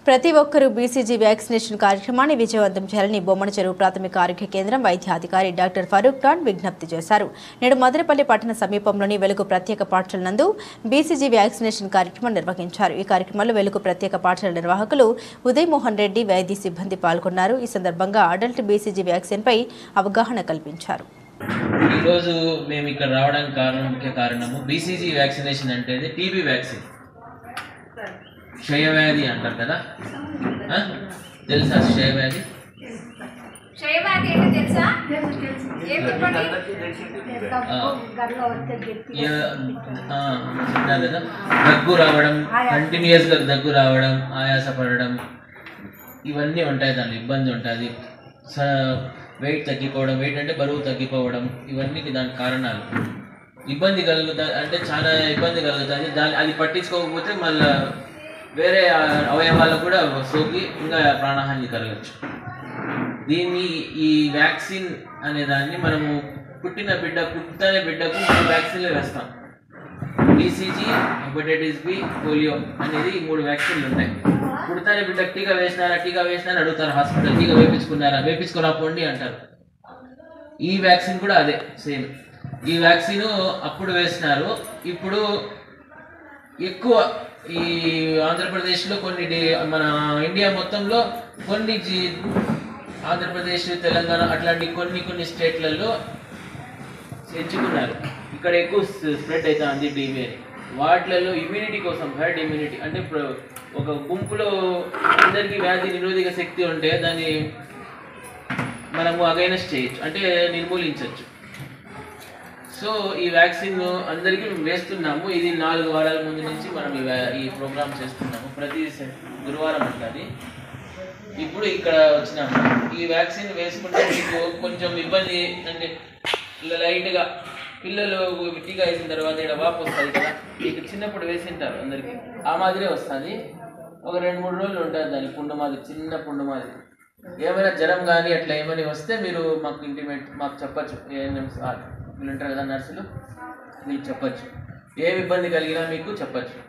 ప్రతి ఒక్కరూ BCG vaccination కార్యక్రమాన్ని విజయవంతం చేయాలని బొమ్మన చెరువు ప్రాథమిక ఆరోగ్య కేంద్రం వైద్యాధికారి డాక్టర్ ఫరూక్ ఖాన్ విజ్ఞప్తి చేశారు నేడు మదనపల్లి పట్టణ సమీపంలోని వెలుగు ప్రత్యేక పాఠశాల నందు బీసీజీ వ్యాక్సినేషన్ కార్యక్రమం నిర్వహించారు ఈ కార్యక్రమంలో వెలుగు ప్రత్యేక పాఠశాల నిర్వాహకులు ఉదయ్ మోహన్ రెడ్డి వైద్య సిబ్బంది పాల్గొన్నారు ఈ సందర్భంగా అడల్ట్ బీసీజీ వ్యాక్సిన్ పై అవగాహన కల్పించారు ఈరోజు మేము ఇక్కడ రావడానికి కారణం ముఖ్య కారణము బీసీజీ వ్యాక్సినేషన్ అంటే టీబీ వ్యాక్సిన్ క్షయవ్యాధి అంటారు కదా ఆ? తెలుసా క్షయవ్యాధి క్షయవ్యాధి ఏంటో తెలుసా ఏం చెప్పండి ఆ. ఇయ- ఆ, విన్నారు కదా దగ్గు రావడం కంటిన్యూస్ గా దగ్గు రావడం ఆయాసపడడం ఇవన్నీ ఉంటాయి దాంట్లో ఇబ్బంది ఉంటుంది వెయిట్ తగ్గిపోవడం వెయిట్ అంటే బరువు తగ్గిపోవడం ఇవన్నీ దాని కారణాలు ఇబ్బంది కలుగుతుంది అంటే చాలా ఇబ్బంది కలుగుతుంది దాని అది పట్టించుకోకపోతే మళ్ళీ వేరే అవయవాలకు కూడా సోకి ఇంకా ప్రాణహాని కలగచ్చు దీన్ని ఈ వ్యాక్సిన్ అనే దాన్ని మనము పుట్టిన బిడ్డ పుట్టనే బిడ్డకు మూడు వ్యాక్సిన్లు వేస్తాం బీసీజీ హెపటైటిస్ బి పోలియో అనేది ఈ మూడు వ్యాక్సిన్లు ఉంటాయి పుడతానే బిడ్డకు టీకా వేసినారా టీకా వేసినా అని అడుగుతారు హాస్పిటల్ టీకా వేపించుకున్నారా వేపించుకురా పోండి అంటారు ఈ వ్యాక్సిన్ కూడా అదే సేమ్ ఈ వ్యాక్సిన్ అప్పుడు వేసినారు ఇప్పుడు ఎక్కువ ఈ ఆంధ్రప్రదేశ్లో కొన్ని డి- మన ఇండియా మొత్తంలో కొన్ని జి- ఆంధ్రప్రదేశ్ తెలంగాణ అట్లాంటి కొన్ని కొన్ని స్టేట్లలో ఎంచుకున్నారు ఇక్కడ ఎక్కువ స్ప్రెడ్ అవుతుంది టీవీ అని వాటిలలో ఇమ్యూనిటీ కోసం హెర్డ్ ఇమ్యూనిటీ అంటే ఇప్పుడు ఒక గుంపులో అందరికీ వ్యాధి నిరోధక శక్తి ఉంటే దాన్ని మనము అగైనెస్ట్ చేయొచ్చు అంటే నిర్మూలించవచ్చు సో ఈ వ్యాక్సిన్ అందరికీ మేము వేస్తున్నాము ఇది నాలుగు వారాల ముందు నుంచి మనం ఈ వ్యా- ఈ ప్రోగ్రామ్ చేస్తున్నాము ప్రతి శ- గురువారం ఉంటుంది ఇప్పుడు ఇక్కడ వచ్చినాము ఈ వ్యాక్సిన్ వేసుకుంటే మీకు కొంచెం ఇబ్బంది అంటే లైట్గా పిల్లలు టీకా వేసిన తర్వాత ఇక్కడ వాపు వస్తుంది కదా మీకు చిన్నప్పుడు వేసింటారు అందరికీ ఆ మాదిరే వస్తుంది ఒక రెండు మూడు రోజులు ఉంటుంది దాని పుండు మాదిరి చిన్న పుండు మాదిరి ఏమైనా జ్వరం కానీ అట్లా ఏమైనా వస్తే మీరు మాకు ఇంటిమేట్ మాకు చెప్పచ్చు ఏఎన్ఎం సార్ వీళ్ళు ఉంటారు కదా నర్సులు వీళ్ళు చెప్పచ్చు ఏ ఇబ్బంది కలిగినా మీకు చెప్పచ్చు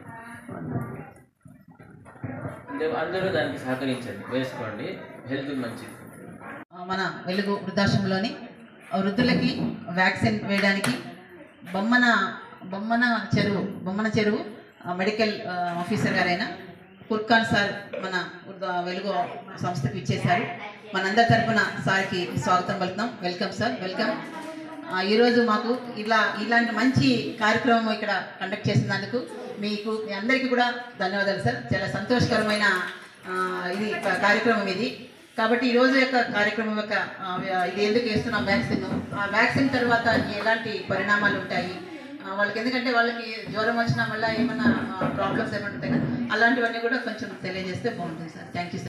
అంటే అందరూ దానికి సహకరించండి వేసుకోండి హెల్త్ మంచిది ఆ, మన వెలుగు వృద్ధాశ్రమంలోని వృద్ధులకి వ్యాక్సిన్ వేయడానికి బొమ్మన బొమ్మన చెరువు బొమ్మన చెరువు ఆ, మెడికల్ ఆ, ఆఫీసర్ గారైన కుర్ఖాన్ సార్ మన వృద్ధ- వెలుగు సంస్థకి ఇచ్చేశారు మనందరి తరపున సార్కి స్వాగతం పలుకుతాం వెల్కమ్ సార్ వెల్కమ్ ఆ, ఈరోజు మాకు ఇలా ఇలాంటి మంచి కార్యక్రమం ఇక్కడ కండక్ట్ చేసినందుకు మీకు మీ అందరికీ కూడా ధన్యవాదాలు సార్ చాలా సంతోషకరమైన ఆ, ఇది ఒక కార్యక్రమం ఇది కాబట్టి ఈ రోజు యొక్క కార్యక్రమం యొక్క ఆ, ఇది ఎందుకు వేస్తున్నాం వ్యాక్సిన్ ఆ వ్యాక్సిన్ తర్వాత ఎలాంటి పరిణామాలు ఉంటాయి ఆ, వాళ్ళకి ఎందుకంటే వాళ్ళకి జ్వరం వచ్చినా వల్ల ఏమైనా ప్రాబ్లమ్స్ ఏమైనా ఉంటాయి కదా అలాంటివన్నీ కూడా కొంచెం తెలియజేస్తే బాగుంటుంది సార్ థ్యాంక్ యూ సార్